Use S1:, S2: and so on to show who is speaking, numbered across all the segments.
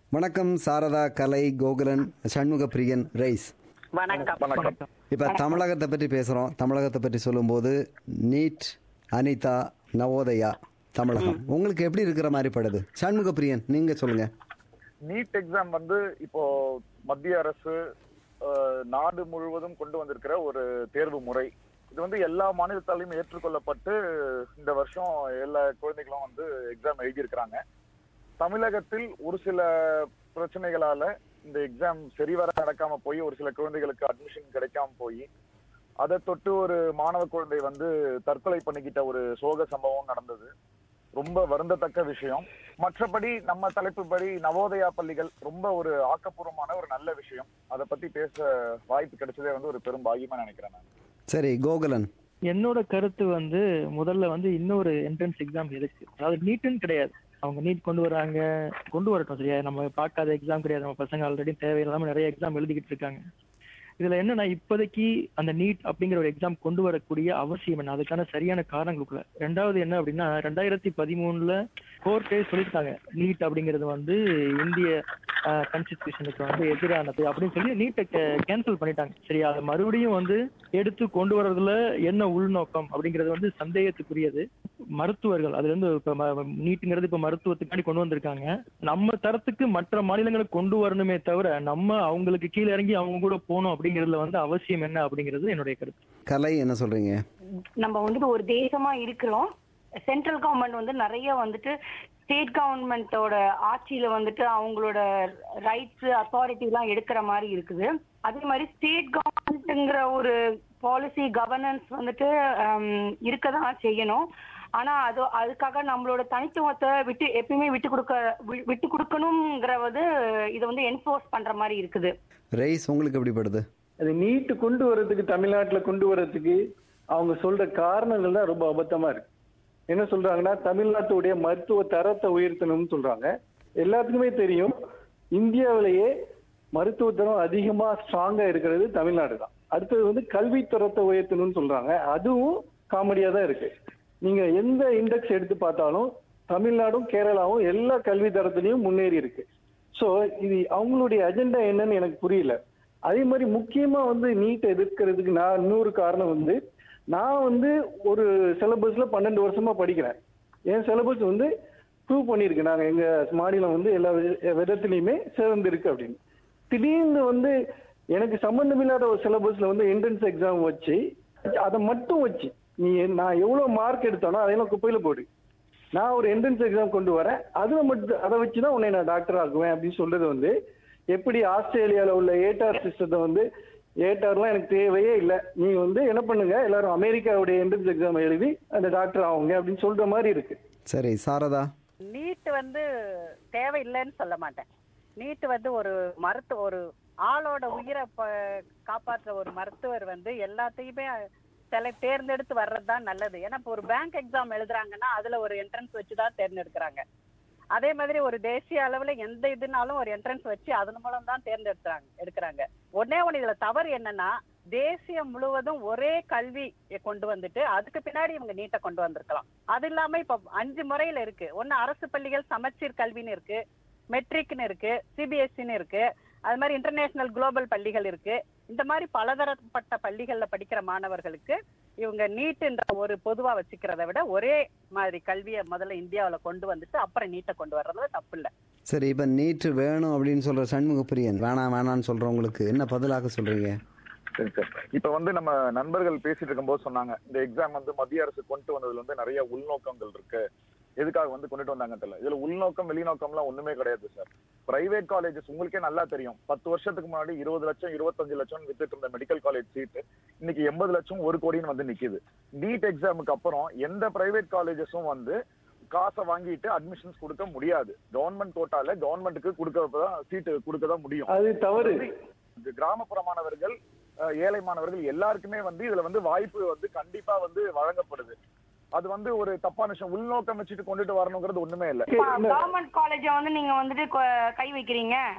S1: வணக்கம் சாரதா கலை கோகுலன் சண்முக பிரியன் ரைஸ்
S2: வணக்கம்
S3: வணக்கம்
S1: இப்போ தமிழகத்தை பற்றி பேசுகிறோம் தமிழகத்தை பற்றி சொல்லும்போது நீட் அனிதா நவோதயா தமிழகம் உங்களுக்கு எப்படி இருக்கிற மாதிரி படுது சண்முக பிரியன் நீங்க சொல்லுங்க
S3: நீட் எக்ஸாம் வந்து இப்போ மத்திய அரசு அஹ், நாடு முழுவதும் கொண்டு வந்திருக்கிற ஒரு தேர்வு முறை இது வந்து எல்லா மாநிலத்தாலையும் ஏற்றுக்கொள்ளப்பட்டு இந்த வருஷம் எல்லா குழந்தைகளும் வந்து எக்ஸாம் எழுதியிருக்கிறாங்க தமிழகத்தில் ஒரு சில பிரச்சனைகளால இந்த எக்ஸாம் சரிவர நடக்காம போய் ஒரு சில குழந்தைகளுக்கு அட்மிஷன் கிடைக்காம போய் அதை தொட்டு ஒரு மாணவ குழந்தை வந்து தற்கொலை பண்ணிக்கிட்ட ஒரு சோக சம்பவம் நடந்தது ரொம்ப வருந்தத்தக்க விஷயம் மற்றபடி நம்ம தலைப்புப்படி நவோதயா பள்ளிகள் ரொம்ப ஒரு ஆக்கப்பூர்வமான ஒரு நல்ல விஷயம் அதை பத்தி பேச வாய்ப்பு கிடைச்சதே வந்து ஒரு பெரும் பாகியமா நினைக்கிறேன் நான்
S1: சரி கோகுலன்
S4: என்னோட கருத்து வந்து முதல்ல வந்து இன்னொரு என்ட்ரன்ஸ் எக்ஸாம் இருக்கு அதாவது நீட்டுன்னு கிடையாது அவங்க நீட் கொண்டு வராங்க கொண்டு வரட்டும் சரியா நம்ம பார்க்காத எக்ஸாம் கிடையாது நம்ம பசங்க ஆல்ரெடி தேவையில்லாம நிறைய எக்ஸாம் எழுதிக்கிட்டு இருக்காங்க இதுல என்னன்னா இப்போதைக்கு அந்த நீட் அப்படிங்கிற ஒரு எக்ஸாம் கொண்டு வரக்கூடிய அவசியம் என்ன அதுக்கான சரியான காரணங்களுக்குள்ள ரெண்டாவது என்ன அப்படின்னா ரெண்டாயிரத்தி பதிமூணுல கோர்ட்டே சொல்லியிருக்காங்க நீட் அப்படிங்கிறது வந்து இந்திய கான்ஸ்டிடியூஷனுக்கு வந்து எதிரானது அப்படின்னு சொல்லி நீட்டை கேன்சல் பண்ணிட்டாங்க சரி அதை மறுபடியும் வந்து எடுத்து கொண்டு வர்றதுல என்ன உள்நோக்கம் அப்படிங்கிறது வந்து சந்தேகத்துக்குரியது மருத்துவர்கள் அதுல இருந்து இப்ப ம- நீட்டுங்கிறது இப்ப மருத்துவத்துக்காண்டி கொண்டு வந்திருக்காங்க நம்ம தரத்துக்கு மற்ற மாநிலங்களுக்கு கொண்டு வரணுமே தவிர நம்ம அவங்களுக்கு கீழே இறங்கி அவங்க கூட போகணும் அப்படிங்கிறதுல வந்து அவசியம் என்ன அப்படிங்கிறது என்னுடைய கருத்து
S1: கலை என்ன சொல்றீங்க
S2: நம்ம வந்துட்டு ஒரு தேசமா இருக்கிறோம் சென்ட்ரல் கவர்மெண்ட் வந்து நிறைய வந்துட்டு ஸ்டேட் கவர்மெண்ட்டோட ஆட்சியில வந்துட்டு அவங்களோட ரைட்ஸ் அத்தாரிட்டி எல்லாம் எடுக்கிற மாதிரி இருக்குது அதே மாதிரி ஸ்டேட் கவர்மெண்ட்ங்கிற ஒரு பாலிசி கவர்னன்ஸ் வந்துட்டு இருக்க தான் செய்யணும் ஆனா அது அதுக்காக நம்மளோட தனித்துவத்தை விட்டு எப்பயுமே விட்டு கொடுக்க வி- விட்டு கொடுக்கணுங்கிறது இதை வந்து என்ஃபோர்ஸ் பண்ற மாதிரி இருக்குது
S1: ரைஸ் உங்களுக்கு எப்படி படுது
S5: அது நீட்டு கொண்டு வர்றதுக்கு தமிழ்நாட்டுல கொண்டு வர்றதுக்கு அவங்க சொல்ற காரணங்கள் தான் ரொம்ப அபத்தமா இருக்கு என்ன சொல்றாங்கன்னா தமிழ்நாட்டுடைய மருத்துவ தரத்தை உயர்த்தணும்னு சொல்றாங்க எல்லாத்துக்குமே தெரியும் இந்தியாவிலேயே மருத்துவ தரம் அதிகமா ஸ்ட்ராங்கா இருக்கிறது தமிழ்நாடு தான் அடுத்தது வந்து கல்வி தரத்தை உயர்த்தணும்னு சொல்றாங்க அதுவும் காமெடியா தான் இருக்கு நீங்க எந்த இண்டெக்ஸ் எடுத்து பார்த்தாலும் தமிழ்நாடும் கேரளாவும் எல்லா கல்வி தரத்திலையும் முன்னேறி இருக்கு சோ இது அவங்களுடைய அஜெண்டா என்னன்னு எனக்கு புரியல அதே மாதிரி முக்கியமா வந்து நீட் எதிர்க்கிறதுக்கு நான் இன்னொரு காரணம் வந்து நான் வந்து ஒரு சிலபஸ்ல பன்னெண்டு வருஷமா படிக்கிறேன் என் சிலபஸ் வந்து ப்ரூவ் பண்ணியிருக்கு நாங்க எங்க மாநிலம் வந்து எல்லா வித- விதத்திலையுமே சிறந்து இருக்கு அப்படின்னு திடீர்னு வந்து எனக்கு சம்பந்தமில்லாத ஒரு சிலபஸ்ல வந்து என்ட்ரன்ஸ் எக்ஸாம் வச்சு அதை மட்டும் வச்சு நீ நான் எவ்வளவு மார்க் எடுத்தானோ அதையெல்லாம் குப்பையில போடு நான் ஒரு என்ட்ரன்ஸ் எக்ஸாம் கொண்டு வரேன் அதுல மட்டும் அதை வச்சு தான் உன்னை நான் டாக்டர் ஆக்குவேன் அப்படின்னு சொல்றது வந்து எப்படி ஆஸ்திரேலியால உள்ள ஏட்டார் சிஸ்டத்தை வந்து ஏட்டார்லாம் எனக்கு தேவையே இல்லை நீங்க வந்து என்ன பண்ணுங்க எல்லாரும் அமெரிக்காவுடைய என்ட்ரன்ஸ் எக்ஸாம் எழுதி அந்த டாக்டர் ஆகுங்க அப்படின்னு சொல்ற மாதிரி இருக்கு
S1: சரி சாரதா
S6: நீட் வந்து தேவையில்லைன்னு சொல்ல மாட்டேன் நீட் வந்து ஒரு மருத்துவ ஒரு ஆளோட உயிரை ப- காப்பாற்ற ஒரு மருத்துவர் வந்து எல்லாத்தையுமே சில தேர்ந்தெடுத்து வர்றது தான் நல்லது ஏன்னா இப்போ ஒரு பேங்க் எக்ஸாம் எழுதுறாங்கன்னா அதுல ஒரு என்ட்ரன்ஸ் வச்சு தான் தேர்ந்தெடுக்கிறாங்க அதே மாதிரி ஒரு தேசிய அளவுல எந்த இதுனாலும் ஒரு என்ட்ரன்ஸ் வச்சு அதன் மூலம் தான் தேர்ந்தெடுக்கிறாங்க எடுக்கிறாங்க ஒன்னே ஒண்ணு இதுல தவறு என்னன்னா தேசியம் முழுவதும் ஒரே கல்வி கொண்டு வந்துட்டு அதுக்கு பின்னாடி இவங்க நீட்டை கொண்டு வந்திருக்கலாம் அது இல்லாம இப்ப அஞ்சு முறையில இருக்கு ஒண்ணு அரசு பள்ளிகள் சமச்சீர் கல்வின்னு இருக்கு மெட்ரிக்னு இருக்கு சிபிஎஸ்சின்னு இருக்கு அது மாதிரி இன்டர்நேஷனல் குளோபல் பள்ளிகள் இருக்கு இந்த மாதிரி பலதரப்பட்ட பள்ளிகள்ல படிக்கிற மாணவர்களுக்கு இவங்க நீட்டுன்ற ஒரு பொதுவா வச்சுக்கிறத விட ஒரே மாதிரி கல்வியை முதல்ல இந்தியாவுல கொண்டு வந்துட்டு அப்புறம் நீட்டை கொண்டு வர்றதுல தப்பு இல்ல
S1: சரி இப்போ நீட்டு வேணும் அப்படின்னு சொல்ற சண்முக பிரியன் வேணாம் வேணாம்னு சொல்றவங்களுக்கு என்ன பதிலாக சொல்றீங்க
S3: சரி சார் இப்ப வந்து நம்ம நண்பர்கள் பேசிட்டு இருக்கும்போது சொன்னாங்க இந்த எக்ஸாம் வந்து மத்திய அரசு கொண்டு வந்ததுல வந்து நிறைய உள்நோக்கங்கள் இருக்கு எதுக்காக வந்து கொண்டுட்டு வந்தாங்க தெரியல இதுல உள்நோக்கம் வெளிநோக்கம்லாம் ஒண்ணுமே கிடையாது சார் பிரைவேட் காலேஜஸ் உங்களுக்கே நல்லா தெரியும் பத்து வருஷத்துக்கு முன்னாடி இருபது லட்சம் இருபத்தஞ்சு லட்சம் வித்துட்டு இருந்த மெடிக்கல் காலேஜ் சீட்டு இன்னைக்கு எண்பது லட்சம் ஒரு கோடின்னு வந்து நிக்குது நீட் எக்ஸாமுக்கு அப்புறம் எந்த பிரைவேட் காலேஜஸும் வந்து காசை வாங்கிட்டு அட்மிஷன்ஸ் கொடுக்க முடியாது கவர்மெண்ட் கோட்டால கவர்மெண்ட்டுக்கு கொடுக்கறதான் சீட்டு கொடுக்க தான் முடியும்
S5: அது தவறு
S3: இந்த கிராமப்புற மாணவர்கள் அஹ், ஏழை மாணவர்கள் எல்லாருக்குமே வந்து இதுல வந்து வாய்ப்பு வந்து கண்டிப்பா வந்து வழங்கப்படுது அது வந்து ஒரு தப்பான விஷயம் உள்நோக்கம் வச்சுட்டு கொண்டுட்டு வரணுங்கிறது ஒண்ணுமே இல்ல
S5: இந்த-
S2: கவர்மெண்ட் காலேஜ வந்து நீங்க வந்துட்டு கொ- கை வைக்கிறீங்க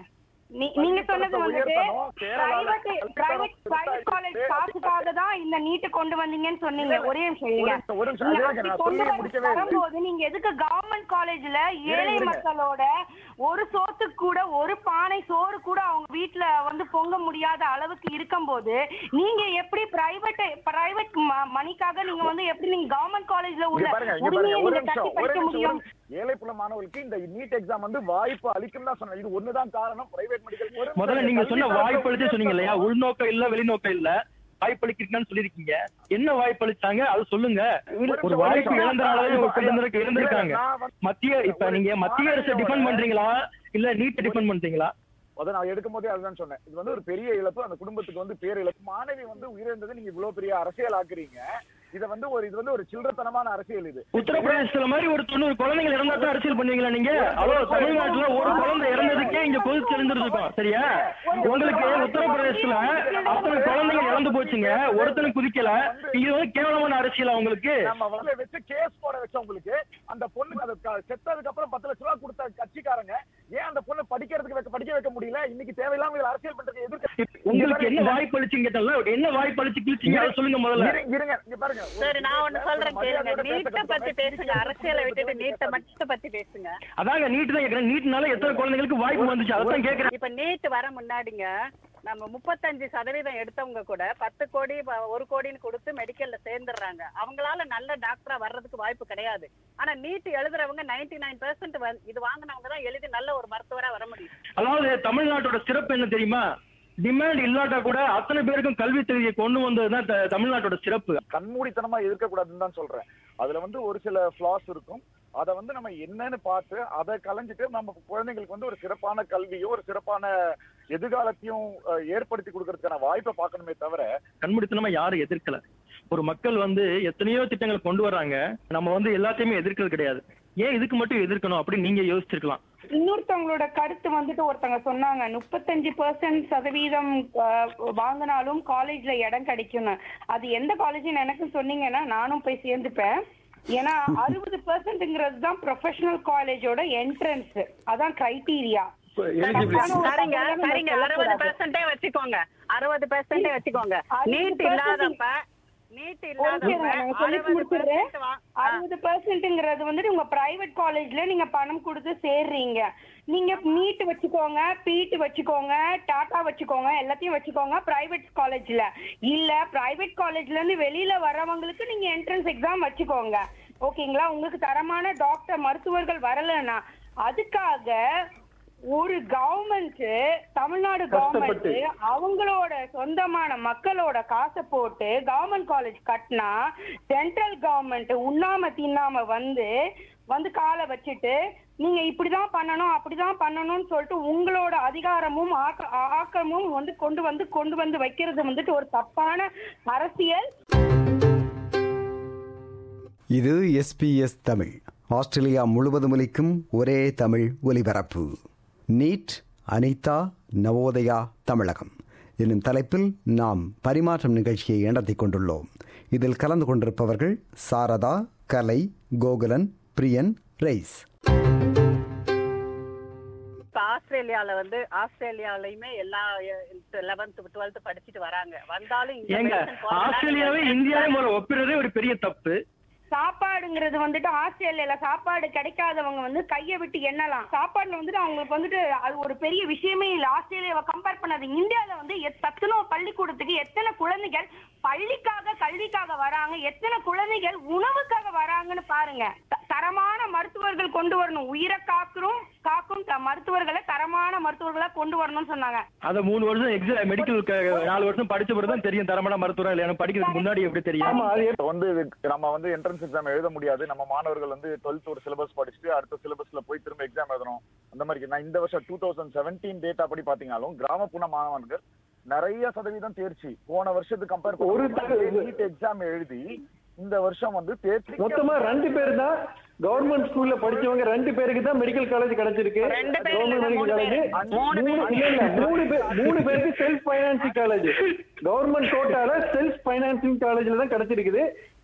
S2: நீ- நீங்க சொன்னது
S3: தரத்தை
S2: வந்துட்டு
S3: உயர்த்தணும். கேரளால
S2: பிரைவேட் பிரைவேட் பிரைவேட் காலேஜ் காசுக்காக தான் இந்த நீட்டு கொண்டு வந்தீங்கன்னு சொன்னீங்க ஒரே நிமிஷம் இருங்க.
S3: ஒரு நிமிஷம், ஒரு நிமிஷம்.
S2: நீங்க
S3: அதே
S2: அப்படி
S3: நான்
S2: கொண்டு
S3: சொல்லி
S2: வந்து
S3: முடிக்கவே இல்லை.
S2: வரும்போது நீங்க எதுக்கு கவர்மெண்ட் காலேஜ்ல ஏழை
S3: இருங்க.
S2: மக்களோட ஒரு சோத்துக்கு கூட ஒரு பானை சோறு கூட அவங்க வீட்ல வந்து பொங்க முடியாத அளவுக்கு இருக்கும்போது நீங்க எப்படி பிரைவேட் பிரைவேட் மணிக்காக நீங்க வந்து எப்படி நீங்க கவர்மெண்ட் காலேஜ்ல
S3: இங்க
S2: உள்ள
S3: பாருங்க, இங்க
S2: உரிமையை
S3: பாருங்க, ஒரு
S2: நீங்க
S3: நிமிஷம்,
S2: தட்டி
S3: ஒரு
S2: பறிக்க
S3: நிமிஷம்,
S2: முடியும்
S3: ஒரு- ஏழை புல மாணவர்களுக்கு இந்த நீட் எக்ஸாம் வந்து வாய்ப்பு அளிக்கும் தான் சொன்னேன் இது ஒண்ணுதான் காரணம் பிரைவேட் மெடிக்கல்
S4: முதல்ல நீங்க சொன்ன வாய்ப்பளிச்சு சொன்னீங்க இல்லையா உள்நோக்கம் இல்ல வெளிநோக்கம் இல்ல வாய்ப்பளிக்கிறீங்கன்னு சொல்லிருக்கீங்க என்ன வாய்ப்பளிச்சாங்க அது சொல்லுங்க ஒரு வாய்ப்பு இழந்தனாலதான் ஒரு இழந்திருக்க இழந்திருக்காங்க மத்திய இப்ப நீங்க மத்திய அரசை டிபெண்ட் பண்றீங்களா இல்ல நீட்டை டிபெண்ட் பண்றீங்களா
S3: அதை நான் எடுக்கும் போதே அதுதான் சொன்னேன் இது வந்து ஒரு பெரிய இழப்பு அந்த குடும்பத்துக்கு வந்து பேர் இழப்பு மாணவி வந்து உயிரிழந்தது நீங்க இவ்வளவு பெரிய அரசியல் ஆக்குறீங்க இத வந்து ஒரு இது வந்து ஒரு சில்லறத்தனமான அரசியல் இது
S4: உத்தரப்பிரதேசத்துல மாதிரி ஒரு தொண்ணூறு குழந்தைகள் இறந்தா தான் அரசியல் பண்ணுவீங்களா நீங்க அவ்வளவு தமிழ்நாட்டுல ஒரு குழந்தை இறந்ததுக்கே இங்க பொது தெரிஞ்சிருக்கும் சரியா உங்களுக்கு உத்தரப்பிரதேசத்துல அத்தனை குழந்தைகள் இறந்து போச்சுங்க ஒருத்தனும் குதிக்கல இது வந்து கேவலமான அரசியலா உங்களுக்கு
S3: நம்ம வந்து வச்சு கேஸ் போட வச்சவங்களுக்கு அந்த பொண்ணுக்கு அது க- செத்ததுக்கு அப்புறம் பத்து லட்ச ரூபாய் கொடுத்த கட்சிக்காரங்க ஏன் அந்த பொண்ணு படிக்கிறதுக்கு வைக்க- படிக்க வைக்க முடியல இன்னைக்கு தேவையில்லாம இதுல அரசியல் பண்றதுக்கு எதிர்க்க
S4: உங்களுக்கு என்ன வாய்ப்பு அளிச்சீங்க கேட்டல என்ன வாய்ப்பு அளிச்சு கிழிச்சீங்க அதை சொல்லுங்க முதல்ல
S3: இருங்க, இருங்க இங்க பாருங்க ஒரு
S6: சரி நான் ஒண்ணு சொல்றேன் கேளுங்க
S3: மரியாதையோட
S6: நீட்டை
S3: பேச
S6: பத்தி பேசுங்க அரசியலை விட்டுட்டு நீட்டை மட்டும் பத்தி பேசுங்க
S4: அதாங்க நீட் தான் கேக்குறேன் நீட்னால எத்தனை குழந்தைகளுக்கு வாய்ப்பு வந்துச்சு அதான் கேக்குறேன்
S6: இப்ப நீட் வர முன்னாடிங்க நம்ம முப்பத்தஞ்சு சதவீதம் எடுத்தவங்க கூட பத்து கோடி ப- ஒரு கோடின்னு கொடுத்து மெடிக்கல்ல சேர்ந்துடுறாங்க அவங்களால நல்ல டாக்டரா வர்றதுக்கு வாய்ப்பு கிடையாது ஆனா நீட் எழுதுறவங்க நைன்டி நைன் பெர்சென்ட் இது வாங்கினவங்க தான் எழுதி நல்ல ஒரு மருத்துவரா வர முடியும்
S4: அதாவது தமிழ்நாட்டோட சிறப்பு என்ன தெரியுமா டிமாண்ட் இல்லாட்டா கூட அத்தனை பேருக்கும் கல்வி தகுதியை கொண்டு வந்ததுதான் த- தமிழ்நாட்டோட சிறப்பு
S3: கண்மூடித்தனமா இருக்க கூடாதுன்னு தான் சொல்றேன் அதுல வந்து ஒரு சில ஃபிளாஸ் இருக்கும் அதை வந்து நம்ம என்னன்னு பார்த்து அதை கலைஞ்சிட்டு நம்ம குழந்தைங்களுக்கு வந்து ஒரு சிறப்பான கல்வியோ ஒரு சிறப்பான எதிர்காலத்தையும் அஹ், ஏற்படுத்தி கொடுக்கறதுக்கான வாய்ப்பை பார்க்கணுமே தவிர
S4: கண்மூடித்தனமா யாரும் எதிர்க்கல ஒரு மக்கள் வந்து எத்தனையோ திட்டங்களை கொண்டு வர்றாங்க நம்ம வந்து எல்லாத்தையுமே எதிர்க்கிறது கிடையாது ஏன் இதுக்கு மட்டும் எதிர்க்கணும் அப்படின்னு நீங்க யோசிச்சிருக்கலாம்
S2: இன்னொருத்தவங்களோட கருத்து வந்துட்டு ஒருத்தங்க சொன்னாங்க முப்பத்தஞ்சு பர்சன்ட் சதவீதம் அஹ், வாங்கினாலும் காலேஜ்ல இடம் கிடைக்கும்னு அது எந்த காலேஜ்னு எனக்கு சொன்னீங்கன்னா நானும் போய் சேர்ந்துப்பேன் ஏன்னா அறுபது பர்சன்ட்ங்கிறது தான் ப்ரொஃபஷனல் காலேஜோட என்ட்ரன்ஸ் அதான் கிரைட்டீரியா
S6: சரிங்க சரிங்க அறுபது பெர்சென்டே வச்சுக்கோங்க அறுபது பெர்சென்டே வச்சுக்கோங்க நீட் இல்லாதப்ப நீட் இல்லாதப்ப
S2: சொல்லி
S6: அறுபது
S2: முடிச்சிடுறேன்
S6: percent வா- ஆ.
S2: அறுபது பர்சன்ட்ங்கிறது வந்துட்டு உங்க பிரைவேட் காலேஜ்ல நீங்க பணம் கொடுத்து சேர்றீங்க நீங்க நீட் வச்சுக்கோங்க பீட் வச்சுக்கோங்க டாடா வச்சுக்கோங்க எல்லாத்தையும் வச்சுக்கோங்க பிரைவேட் காலேஜ்ல இல்ல பிரைவேட் காலேஜ்ல இருந்து வெளியில வர்றவங்களுக்கு நீங்க என்ட்ரன்ஸ் எக்ஸாம் வச்சுக்கோங்க ஓகேங்களா உங்களுக்கு தரமான டாக்டர் மருத்துவர்கள் வரலன்னா அதுக்காக ஒரு கவர்மெண்ட் தமிழ்நாடு கவர்மெண்ட் அவங்களோட சொந்தமான மக்களோட காசை போட்டு கவர்மெண்ட் காலேஜ் கட்டினா சென்ட்ரல் கவர்மெண்ட் உண்ணாம தின்னாம வந்து வந்து காலை வச்சுட்டு நீங்க இப்படிதான் பண்ணணும் அப்படிதான் பண்ணணும்னு சொல்லிட்டு உங்களோட அதிகாரமும் ஆக்க- ஆக்கமும் வந்து கொண்டு வந்து கொண்டு வந்து வைக்கிறது வந்துட்டு ஒரு தப்பான அரசியல்
S1: இது எஸ்பிஎஸ் தமிழ் ஆஸ்திரேலியா முழுவதும் ஒலிக்கும் ஒரே தமிழ் ஒலிபரப்பு நீட் அனிதா நவோதயா தமிழகம் என்னும் தலைப்பில் நாம் பரிமாற்றம் நிகழ்ச்சியை நடத்தி கொண்டுள்ளோம் இதில் கலந்து கொண்டிருப்பவர்கள் சாரதா கலை கோகுலன் பிரியன் ரெய்ஸ்
S6: இப்ப ஆஸ்திரேலியால வந்து ஆஸ்திரேலியாலயுமே எல்லா லெவன்த் டுவெல்த் படிச்சுட்டு வராங்க வந்தாலும் இங்க
S4: ஏங்க
S6: medicine போறதுனால
S4: ஆஸ்திரேலியாவே இந்தியாவே முதல்ல ஒப்பிடுறதே ஒரு பெரிய தப்பு
S2: சாப்பாடுங்கிறது வந்துட்டு ஆஸ்திரேலியால சாப்பாடு கிடைக்காதவங்க வந்து கையை விட்டு எண்ணலாம் சாப்பாடுல வந்துட்டு அவங்களுக்கு வந்துட்டு அது ஒரு பெரிய விஷயமே இல்ல ஆஸ்திரேலியாவை கம்பேர் பண்ணாதீங்க இந்தியால வந்து எத்- சத்துணவு பள்ளிக்கூடத்துக்கு எத்தனை குழந்தைகள் பள்ளிக்காக கல்விக்காக வராங்க எத்தனை குழந்தைகள் உணவுக்காக வராங்கன்னு பாருங்க த- தரமான மருத்துவர்கள் கொண்டு வரணும் உயிரை காக்கும் காக்கும் த- மருத்துவர்களை தரமான மருத்துவர்களா கொண்டு வரணும்னு சொன்னாங்க
S4: அத மூணு வருஷம் எக்ஸாம் மெடிக்கல் நாலு வருஷம் படிச்ச பிறகு தான் தெரியும் தரமான மருத்துவம் இல்லையா படிக்கிறதுக்கு முன்னாடி எப்படி தெரியும்
S5: ஆமா அது
S3: இப்ப வந்து இது- நம்ம வந்து என்ட்ரன்ஸ் எக்ஸாம் எழுத முடியாது நம்ம மாணவர்கள் வந்து டுவெல்த் ஒரு சிலபஸ் படிச்சுட்டு அடுத்த சிலபஸ்ல போய் திரும்ப எக்ஸாம் எழுதணும் அந்த மாதிரி நான் இந்த வருஷம் டூ தௌசண்ட் செவன்டீன் டேட்டா படி பாத்தீங்கன்னாலும் கிராமப்புற மாணவர்கள் நிறைய சதவீதம் தேர்ச்சி போன வருஷத்துக்கு கம்பேர்
S5: ஒரு
S3: பண்ணி நீட் எக்ஸாம் எழுதி இந்த வருஷம் வந்து தேர்ச்சி
S5: மொத்தமா ரெண்டு பேர் தான் கவர்மெண்ட் ஸ்கூல்ல படிச்சவங்க ரெண்டு பேருக்கு தான் மெடிக்கல் காலேஜ் கிடைச்சிருக்கு
S6: ரெண்டு பேர்
S5: கவர்மெண்ட்
S6: இல்ல,
S5: மெடிக்கல்
S6: மூணு
S5: காலேஜ்
S6: பேர். மூணு
S5: மூணு
S6: பேர்.
S5: இல்ல இல்ல மூணு பேர் மூணு பேருக்கு செல்ஃப் பைனான்சிங் காலேஜ் கவர்மெண்ட் கோட்டால செல்ஃப் பைனான்சிங் காலேஜ்ல தான் கிடைச்சிருக்குது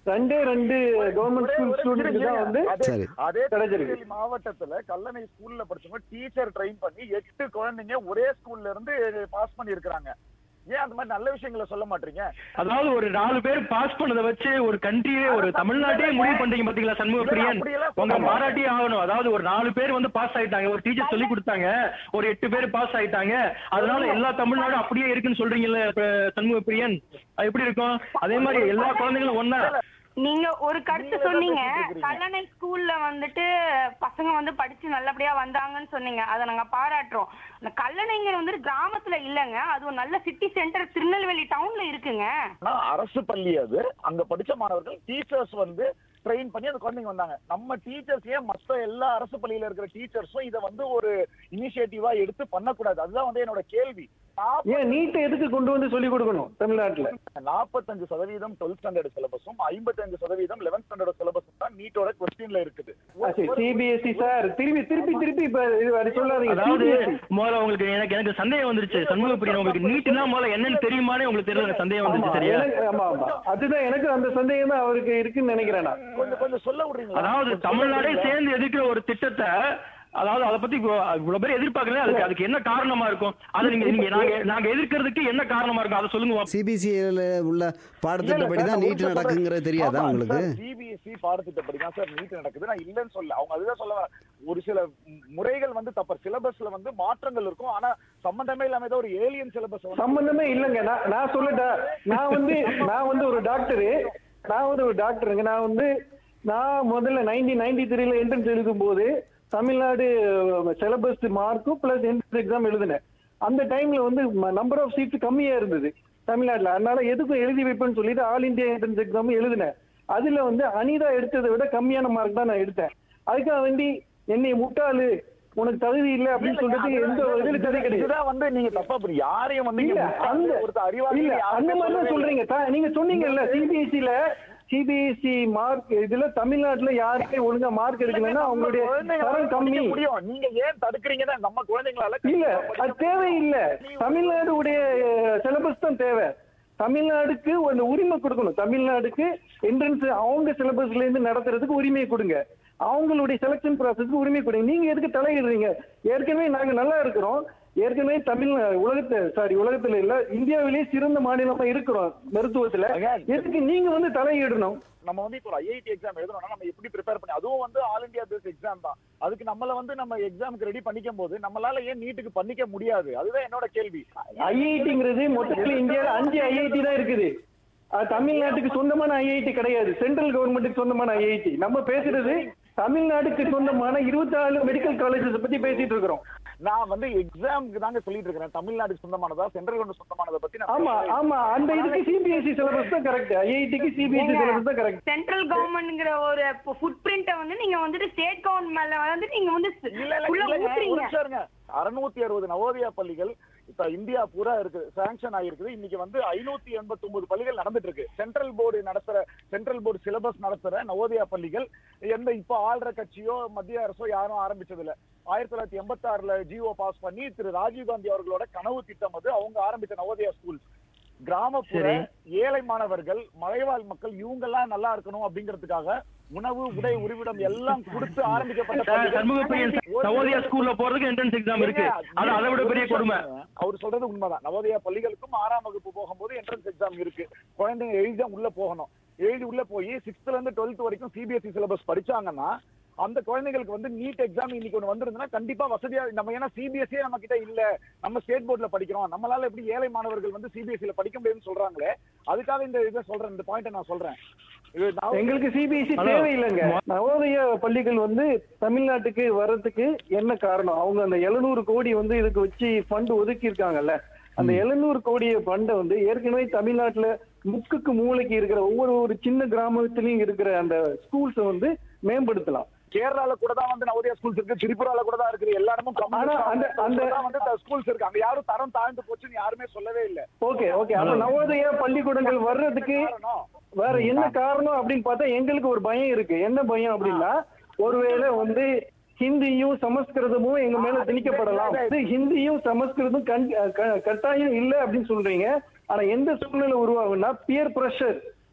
S5: ரெண்டே ரெண்டு கவர்மெண்ட்
S3: ஒரே-
S5: ஸ்கூல்
S3: ஒரே
S5: ஸ்டூடெண்ட் தான் வந்து
S3: அதே-
S1: சரி.
S3: அதே
S5: கிடைச்சிருக்கு.
S3: திருநெல்வேலி மாவட்டத்துல கல்லணை ஸ்கூல்ல படிச்சவங்க டீச்சர் ட்ரெயின் பண்ணி எட்டு குழந்தைங்க ஒரே ஸ்கூல்ல இருந்து பாஸ் பண்ணி இருக்காங்க ஏன் அந்த மாதிரி நல்ல விஷயங்களை சொல்ல மாட்டீங்க
S4: அதாவது ஒரு நாலு பேர் பாஸ் பண்ணதை வச்சு ஒரு கண்ட்ரியே ஒரு தமிழ்நாட்டையே முடிவு பண்றீங்க பாத்தீங்களா சண்முக பிரியன்
S3: அப்படியெல்லாம்
S4: உங்க
S3: சொல்ல
S4: பாராட்டியே ஆகணும் அதாவது ஒரு நாலு பேர் வந்து பாஸ் ஆயிட்டாங்க ஒரு டீச்சர் சொல்லி கொடுத்தாங்க ஒரு எட்டு பேர் பாஸ் ஆயிட்டாங்க அதனால எல்லா தமிழ்நாடும் அப்படியே இருக்குன்னு சொல்றீங்கல்ல இப்ப சண்முக பிரியன் அது எப்படி இருக்கும் அதே மாதிரி எல்லா குழந்தைங்களும் ஒண்ணா
S2: நீங்க ஒரு கருத்து
S3: நீங்க தான்
S2: சொன்னீங்க
S3: பேசிட்டு இருக்கீங்க.
S2: கல்லணை ஸ்கூல்ல வந்துட்டு பசங்க வந்து படிச்சு நல்லபடியா வந்தாங்கன்னு சொன்னீங்க அதை நாங்க பாராட்டுறோம் அந்த கல்லணைங்கிற வந்து கிராமத்துல இல்லங்க அது ஒரு நல்ல சிட்டி சென்டர் திருநெல்வேலி டவுன்ல இருக்குங்க
S3: ஆனா அரசு பள்ளி அது அங்க படிச்ச மாணவர்கள் டீச்சர்ஸ் வந்து ட்ரெயின் பண்ணி அந்த குழந்தைங்க வந்தாங்க நம்ம டீச்சர்ஸ் ஏன் மத்த எல்லா அரசு பள்ளியில இருக்கிற டீச்சர்ஸும் இதை வந்து ஒரு இனிஷியேட்டிவா எடுத்து பண்ணக்கூடாது அதுதான் வந்து என்னோட கேள்வி
S5: ஏன் நீட்டை எதுக்கு கொண்டு வந்து சொல்லி கொடுக்கணும் தமிழ்நாட்டுல
S3: நாற்பத்தஞ்சு சதவீதம் டுவெல்த் ஸ்டாண்டர்ட் சிலபஸும் ஐம்பத்தஞ்சு சதவீதம் லெவன்த் ஸ்டாண்டர்ட் சிலபஸும் தான் நீட்டோட கொஸ்டின்ல இருக்குது
S5: சிபிஎஸ்சி சார் திருப்பி திருப்பி திருப்பி இப்ப இது அப்படி சொல்லாதீங்க
S4: அதாவது
S5: CBSE.
S4: முதல்ல உங்களுக்கு எனக்கு எனக்கு சந்தேகம் வந்துருச்சு சண்முக பிரியன் உங்களுக்கு நீட்னா முதல்ல என்னன்னு தெரியுமானே உங்களுக்கு தெரியல எனக்கு சந்தேகம்
S5: ஆமா,
S4: வந்துருச்சு சரியா
S5: எனக்கு- ஆமா ஆமா அதுதான் எனக்கு அந்த சந்தேகம் தான் அவருக்கு இருக்குன்னு நினைக்கிறேன் நான்
S3: கொஞ்சம் கொஞ்சம் சொல்ல விடுறீங்களா
S4: அதாவது
S3: கொஞ்சம்
S4: தமிழ்நாடே
S3: சொல்ல
S4: சேர்ந்து எதிர்க்கிற ஒரு திட்டத்தை அதாவது அதை பத்தி இவ்வ- இவ்வளவு பேர் எதிர்பார்க்கறது அதுக்கு அதுக்கு என்ன காரணமா இருக்கும் அதை நீங்க நீங்க நாங்க நாங்க எதிர்க்கிறதுக்கு என்ன காரணமா இருக்கும் அதை சொல்லுங்க பாப்போம்.
S1: சிபிசிஐல உள்ள பாடத்திட்டப்படி தான் நீட் நடக்குங்கிறது தெரியாதா உங்களுக்கு
S3: சிபிஎஸ்சி பாடத்திட்டப்படி தான் சார் நீட் நடக்குது நான் இல்லைன்னு சொல்ல அவங்க அதுதான் சொல்ல வரேன். ஒரு சில ம், முறைகள் வந்து தப்ப சிலபஸ்ல வந்து மாற்றங்கள் இருக்கும் ஆனா சம்பந்தமே இல்லாம ஏதோ ஒரு ஏலியன் சிலபஸ்
S5: சம்பந்தமே இல்லைங்க நான் நான் சொல்லட்டா நான் வந்து நான் வந்து ஒரு டாக்டரு நான் வந்து ஒரு டாக்டருங்க நான் வந்து நான் முதல்ல நைன்டீன் நைன்டி த்ரீல என்ட்ரன்ஸ் எழுதும் போது தமிழ்நாடு சிலபஸ் மார்க்கும் பிளஸ் என்ட்ரன்ஸ் எக்ஸாம் எழுதினேன் அந்த டைம்ல வந்து நம்பர் ஆஃப் சீட்ஸ் கம்மியா இருந்தது தமிழ்நாட்டுல அதனால எதுக்கும் எழுதி வைப்பேன்னு சொல்லிட்டு ஆல் இந்தியா என்ட்ரன்ஸ் எக்ஸாம் எழுதினேன் அதுல வந்து அனிதா எடுத்ததை விட கம்மியான மார்க் தான் நான் எடுத்தேன் அதுக்காக வேண்டி என்னை முட்டாளு உனக்கு தகுதி இல்லை அப்படின்னு சொல்லிட்டு எந்த இதுல கதை கிடையாது
S3: இதுதான் வந்து நீங்க தப்பா புரியும் யாரையும் வந்து
S5: இல்ல
S3: இங்க
S5: அந்த
S3: ஒருத்தர் அறிவாளி
S5: இல்ல அந்த மாதிரி தான் சொல்றீங்க த- நீங்க சொன்னீங்கல்ல சிபிஎஸ்சில சிபிஎஸ்சி மார்க் இதுல தமிழ்நாட்டுல யாருக்கே ஒழுங்கா மார்க் எடுக்கலன்னா அவங்களுடைய தரம் கம்மி
S3: முடியும் நீங்க ஏன் தடுக்கிறீங்கன்னா நம்ம குழந்தைங்களால
S5: இல்ல அது தேவையில்லை தமிழ்நாடுடைய சிலபஸ் தான் தேவை தமிழ்நாடுக்கு ஒரு உரிமை கொடுக்கணும் தமிழ்நாடுக்கு என்ட்ரன்ஸ் அவங்க சிலபஸ்ல இருந்து நடத்துறதுக்கு உரிமையை கொடுங்க அவங்களுடைய செலக்ஷன் ப்ராசஸ்க்கு உரிமை கொடுங்க நீங்க எதுக்கு தலையிடுறீங்க ஏற்கனவே நாங்க நல்லா இருக்கிறோம் ஏற்கனவே தமிழ் உலகத்தை சாரி உலகத்துல இல்ல இந்தியாவிலேயே சிறந்த மாநிலமா இருக்கிறோம் மருத்துவத்துல எதுக்கு நீங்க வந்து தலையிடணும்
S3: நம்ம வந்து இப்போ ஐஐடி எக்ஸாம் எழுதணும்னா நம்ம எப்படி ப்ரிப்பேர் பண்ணி அதுவும் வந்து ஆல் இந்தியா பேஸ் எக்ஸாம் தான் அதுக்கு நம்மள வந்து நம்ம எக்ஸாமுக்கு ரெடி பண்ணிக்கும் போது நம்மளால ஏன் நீட்டுக்கு பண்ணிக்க முடியாது அதுதான் என்னோட கேள்வி
S5: ஐஐடிங்கிறது மொத்தத்துல இந்தியால அஞ்சு ஐஐடி தான் இருக்குது அது தமிழ்நாட்டுக்கு சொந்தமான ஐஐடி கிடையாது சென்ட்ரல் கவர்மெண்ட்டுக்கு சொந்தமான ஐஐடி நம்ம பேசுறது தமிழ்நாட்டுக்கு சொந்தமான இருபத்தாலு மெடிக்கல் காலேஜஸ் பத்தி பேசிட்டு இருக்கிறோம்
S3: நான் வந்து எக்ஸாமுக்கு தாங்க சொல்லிட்டு இருக்கிறேன் தமிழ்நாட்டுக்கு சொந்தமானதா சென்ட்ரல் கவர்மெண்ட் சொந்தமானதை பத்தி நான்
S5: ஆமா
S3: பேசவே இல்லை.
S5: ஆமா அந்த இதுக்கு சிபிஎஸ்சி சிலபஸ் தான் கரெக்ட் ஐஐடிக்கு சிபிஎஸ்சி சிலபஸ் தான் கரெக்ட்
S2: சென்ட்ரல் கவர்மெண்ட்ங்கிற ஒரு ஃபுட் பிரிண்ட வந்து நீங்க வந்துட்டு ஸ்டேட் கவர்மெண்ட் மேல வந்து நீங்க வந்து
S3: இல்ல இல்ல
S2: உள்ள
S3: இல்லங்க, ஒரு
S2: ஊத்துறீங்க
S3: நிமிஷம் இருங்க. 660 அறுபது நவோதயா பள்ளிகள் இப்ப இந்தியா பூரா இருக்கு சாங்ஷன் ஆயிருக்குது இன்னைக்கு வந்து ஐநூத்தி எண்பத்தி ஒன்பது பள்ளிகள் நடந்துட்டு இருக்கு சென்ட்ரல் போர்டு நடத்துற சென்ட்ரல் போர்டு சிலபஸ் நடத்துற நவோதயா பள்ளிகள் எந்த இப்ப ஆள்ற கட்சியோ மத்திய அரசோ யாரும் ஆரம்பிச்சது இல்ல ஆயிரத்தி தொள்ளாயிரத்தி எண்பத்தி ஆறுல ஜிஓ பாஸ் பண்ணி திரு ராஜீவ் காந்தி அவர்களோட கனவு திட்டம் அது அவங்க ஆரம்பிச்ச நவோதயா ஸ்கூல் கிராமப்புற
S4: சரி.
S3: ஏழை மாணவர்கள் மலைவாழ் மக்கள் இவங்கெல்லாம் நல்லா இருக்கணும் அப்படிங்கிறதுக்காக உணவு உடை உரிவிடம் எல்லாம் கொடுத்து ஆரம்பிக்கப்பட்ட
S4: சார்,
S3: பள்ளிகள்.
S4: சண்முக பிரியன் நவோதயா ஸ்கூல்ல போறதுக்கு என்ட்ரன்ஸ் எக்ஸாம் இருக்கு அது அதை விட பெரிய கொடுமை
S3: அவர் சொல்றது உண்மைதான் நவோதயா பள்ளிகளுக்கும் ஆறாம் வகுப்பு போகும்போது என்ட்ரன்ஸ் எக்ஸாம் இருக்கு குழந்தைங்க எழுதி தான் உள்ள போகணும் எழுதி உள்ள போய் சிக்ஸ்த்ல இருந்து டுவெல்த் வரைக்கும் சிபிஎஸ்இ சிலபஸ் படிச்சாங்கன்னா அந்த குழந்தைகளுக்கு வந்து நீட் எக்ஸாம் இன்னைக்கு ஒன்று வந்திருந்ததுன்னா கண்டிப்பா வசதியா நம்ம ஏன்னா சிபிஎஸ்சி நம்ம கிட்ட இல்ல நம்ம ஸ்டேட் போர்ட்ல படிக்கிறோம் நம்மளால எப்படி ஏழை மாணவர்கள் வந்து சிபிஎஸ்சில படிக்க முடியும்னு சொல்றாங்களே அதுக்காக இந்த இதை சொல்றேன் இந்த பாயிண்ட்டை நான் சொல்றேன் இது நான்
S5: எங்களுக்கு சிபிஎஸ்சி
S4: ஹலோ.
S5: தேவையில்லைங்க நவோதய பள்ளிகள் வந்து தமிழ்நாட்டுக்கு வர்றதுக்கு என்ன காரணம் அவங்க அந்த எழுநூறு கோடி வந்து இதுக்கு வச்சு ஃபண்ட் ஒதுக்கி இருக்காங்கல்ல அந்த எழுநூறு கோடி ஃபண்டை வந்து ஏற்கனவே தமிழ்நாட்டுல முக்குக்கு மூளைக்கு இருக்கிற ஒவ்வொரு ஒரு சின்ன கிராமத்திலயும் இருக்கிற அந்த ஸ்கூல்ஸை வந்து மேம்படுத்தலாம்
S3: கேரளால கூட தான் வந்து நவோதயா ஸ்கூல்ஸ் இருக்கு திரிபுரால கூட தான் இருக்குது எல்லா இடமும்
S5: ஆனா அந்த- அந்த-
S3: வந்து ஸ்கூல்ஸ் இருக்கு அங்க யாரும் தரம் தாழ்ந்து போச்சுன்னு யாருமே சொல்லவே இல்ல
S5: ஓகே ஓகே அப்ப நவோதய பள்ளிக்கூடங்கள் வர்றதுக்கு
S3: காரணம்
S5: வேற என்ன காரணம் அப்படின்னு பார்த்தா எங்களுக்கு ஒரு பயம் இருக்கு என்ன பயம் அப்படின்னா ஒருவேளை வந்து ஹிந்தியும் சமஸ்கிருதமும் எங்க மேல திணிக்கப்படலாம் இது ஹிந்தியும் சமஸ்கிருதம் கண்- க- கட்டாயம் இல்ல அப்படின்னு சொல்றீங்க ஆனா எந்த சூழ்நிலை உருவாகும்னா பியர் பிரஷர்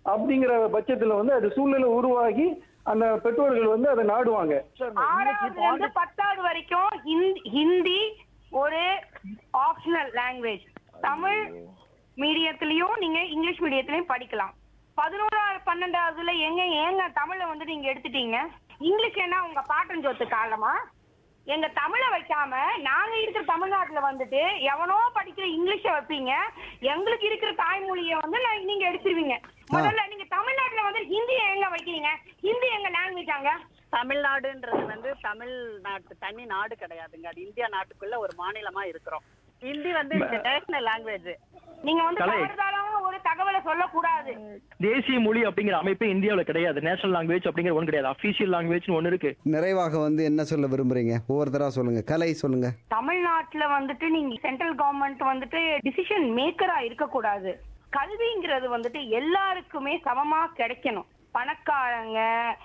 S5: அப்படிங்கிற பட்சத்துல வந்து அது சூழ்நிலை உருவாகி அந்த பெற்றோர்கள் வந்து அதை நாடுவாங்க
S2: ஆறாவதுல இருந்து பத்தாவது வரைக்கும் ஹிந்தி- ஹிந்தி ஒரு ஆப்ஷனல் லாங்குவேஜ் தமிழ் மீடியத்திலயும் நீங்க இங்கிலீஷ் மீடியத்திலயும் படிக்கலாம் பதினோராவது பன்னெண்டாவதுல எங்க ஏங்க தமிழை வந்து நீங்க எடுத்துட்டீங்க இங்கிலீஷ் என்ன உங்க பாட்டன் சொத்து காலமா எங்க தமிழை வைக்காம நாங்க இருக்கிற தமிழ்நாட்டுல வந்துட்டு எவனோ படிக்கிற இங்கிலீஷ வைப்பீங்க எங்களுக்கு இருக்கிற தாய்மொழியை வந்து நான் நீங்க எடுத்துருவீங்க முதல்ல நீங்க தமிழ்நாட்டுல வந்து ஹிந்தியை எங்க வைக்கிறீங்க ஹிந்தி எங்க லாங்குவேஜ் அங்க
S6: தமிழ்நாடுன்றது வந்து தமிழ்நாட்டு தனி நாடு கிடையாதுங்க அது இந்தியா நாட்டுக்குள்ள ஒரு மாநிலமா இருக்கிறோம் ஹிந்தி வந்து நேஷனல் லாங்குவேஜ்
S2: நீங்க வந்து
S4: கலை.
S2: தவறுதலான ஒரு தகவலை சொல்லக்கூடாது
S4: தேசிய மொழி அப்படிங்கிற அமைப்பே இந்தியாவில் கிடையாது நேஷனல் லாங்குவேஜ் அப்படிங்கிற ஒன்று கிடையாது அஃபீஷியல் லாங்குவேஜ்னு ஒன்று இருக்கு
S1: நிறைவாக வந்து என்ன சொல்ல விரும்புறீங்க ஒவ்வொருத்தரா சொல்லுங்க கலை சொல்லுங்க
S2: தமிழ்நாட்டுல வந்துட்டு நீங்க சென்ட்ரல் கவர்மெண்ட் வந்துட்டு டிசிஷன் மேக்கரா இருக்கக்கூடாது கல்விங்கிறது வந்துட்டு எல்லாருக்குமே சமமா கிடைக்கணும் பணக்காரங்க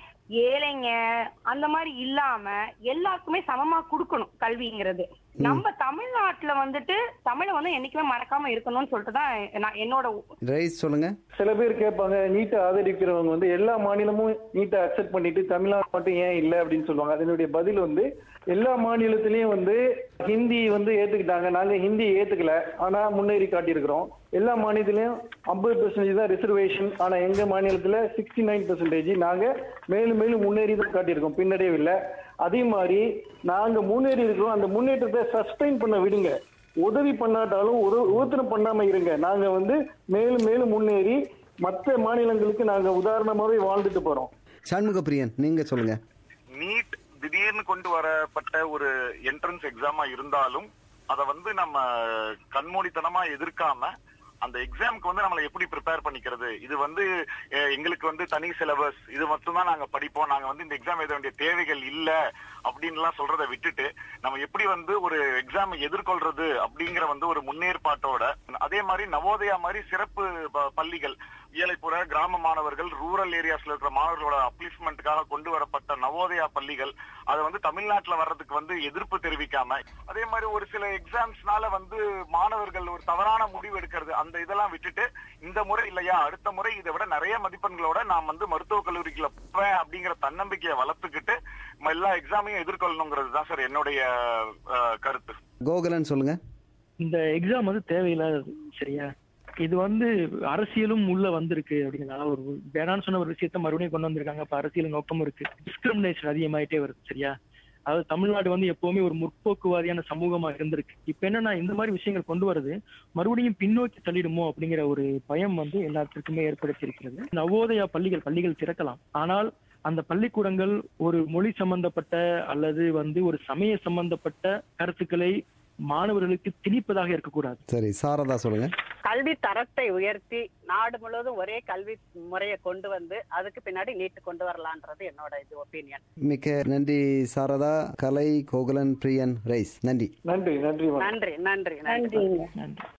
S2: ஏழைங்க அந்த மாதிரி இல்லாம எல்லாருக்குமே சமமா கொடுக்கணும் கல்விங்கிறது நம்ம தமிழ்நாட்டுல வந்துட்டு தமிழை வந்து என்னைக்குமே மறக்காம இருக்கணும்னு சொல்லிட்டு தான் நான் என்னோட
S1: ரைஸ் சொல்லுங்க
S5: சில பேர் கேட்பாங்க நீட்டை ஆதரிக்கிறவங்க வந்து எல்லா மாநிலமும் நீட்டை அக்செப்ட் பண்ணிட்டு தமிழ்நாடு மட்டும் ஏன் இல்லை அப்படின்னு சொல்லுவாங்க அதனுடைய பதில் வந்து எல்லா மாநிலத்திலயும் வந்து ஹிந்தி வந்து ஏத்துக்கிட்டாங்க நாங்க ஹிந்தி ஏத்துக்கல ஆனா முன்னேறி காட்டியிருக்கிறோம் எல்லா மாநிலத்திலயும் ஐம்பது பெர்சன்டேஜ் தான் ரிசர்வேஷன் ஆனா எங்க மாநிலத்துல சிக்ஸ்டி நைன் பெர்சன்டேஜ் நாங்க மேலும் மேலும் முன்னேறி தான் காட்டியிருக்கோம் பின்னடைவில்லை அதே மாதிரி நாங்க முன்னேறி இருக்கிறோம் அந்த முன்னேற்றத்தை சஸ்டைன் பண்ண விடுங்க உதவி பண்ணாட்டாலும் ஒரு உத்தரம் பண்ணாம இருங்க நாங்க வந்து மேலும் மேலும் முன்னேறி மற்ற மாநிலங்களுக்கு நாங்க உதாரணமாவே வாழ்ந்துட்டு போறோம்
S1: சண்முக பிரியன் நீங்க சொல்லுங்க
S3: நீட் திடீர்னு கொண்டு வரப்பட்ட ஒரு என்ட்ரன்ஸ் எக்ஸாமா இருந்தாலும் அத வந்து நம்ம கண்மூடித்தனமா எதிர்க்காம அந்த எக்ஸாமுக்கு வந்து நம்மளை எப்படி ப்ரிப்பேர் பண்ணிக்கிறது இது வந்து அஹ், எங்களுக்கு வந்து தனி சிலபஸ் இது மட்டும்தான் நாங்க படிப்போம் நாங்க வந்து இந்த எக்ஸாம் எழுத வேண்டிய தேவைகள் இல்ல அப்படின்லாம் சொல்றதை விட்டுட்டு நம்ம எப்படி வந்து ஒரு எக்ஸாம் எதிர்கொள்றது அப்படிங்கிற வந்து ஒரு முன்னேற்பாட்டோட அதே மாதிரி நவோதயா மாதிரி சிறப்பு ப- பள்ளிகள் ஏழைப்புற கிராம மாணவர்கள் ரூரல் ஏரியாஸ்ல இருக்கிற மாணவர்களோட அப்ளிஸ்மெண்ட்டுக்காக கொண்டு வரப்பட்ட நவோதயா பள்ளிகள் அதை வந்து தமிழ்நாட்டுல வர்றதுக்கு வந்து எதிர்ப்பு தெரிவிக்காம அதே மாதிரி ஒரு சில எக்ஸாம்ஸ்னால வந்து மாணவர்கள் ஒரு தவறான முடிவு எடுக்கிறது அந்த இதெல்லாம் விட்டுட்டு இந்த முறை இல்லையா அடுத்த முறை இதை விட நிறைய மதிப்பெண்களோட நான் வந்து மருத்துவக் கல்லூரிக்குள்ள போவேன் அப்படிங்கிற தன்னம்பிக்கையை வளர்த்துக்கிட்டு ம- எல்லா எக்ஸாமையும் எதிர்கொள்ளணுங்கிறது தான் சார் என்னுடைய அஹ், கருத்து
S1: கோகுலன் சொல்லுங்க
S4: இந்த எக்ஸாம் வந்து தேவையில்லாதது சரியா இது வந்து அரசியலும் உள்ள வந்திருக்கு அப்படிங்கிறதால ஒரு வேணான்னு சொன்ன ஒரு விஷயத்த மறுபடியும் கொண்டு வந்திருக்காங்க அப்ப அரசியல் நோக்கமும் இருக்கு டிஸ்கிரிமினேஷன் அதிகமாயிட்டே வருது சரியா அதாவது தமிழ்நாடு வந்து எப்பவுமே ஒரு முற்போக்குவாதியான சமூகமா இருந்திருக்கு இப்ப என்னன்னா இந்த மாதிரி விஷயங்கள் கொண்டு வருது மறுபடியும் பின்னோக்கி தள்ளிடுமோ அப்படிங்கிற ஒரு பயம் வந்து எல்லாத்திற்குமே ஏற்படுத்தியிருக்கிறது நவோதயா பள்ளிகள் பள்ளிகள் திறக்கலாம் ஆனால் அந்த பள்ளிக்கூடங்கள் ஒரு மொழி சம்பந்தப்பட்ட அல்லது வந்து ஒரு சமய சம்பந்தப்பட்ட கருத்துக்களை மாணவர்களுக்கு திணிப்பதாக இருக்கக்கூடாது
S1: சரி சாரதா சொல்லுங்க
S6: கல்வி தரத்தை உயர்த்தி நாடு முழுவதும் ஒரே கல்வி முறையை கொண்டு வந்து அதுக்கு பின்னாடி நீட்டு கொண்டு வரலான்றது என்னோட இது ஒப்பீனியன்
S1: மிக்க நன்றி சாரதா கலை கோகுலன் பிரியன் ரைஸ் நன்றி
S5: நன்றி நன்றி வணக்கம்.
S6: நன்றி நன்றி நன்றி
S2: நன்றிங்க
S4: நன்றி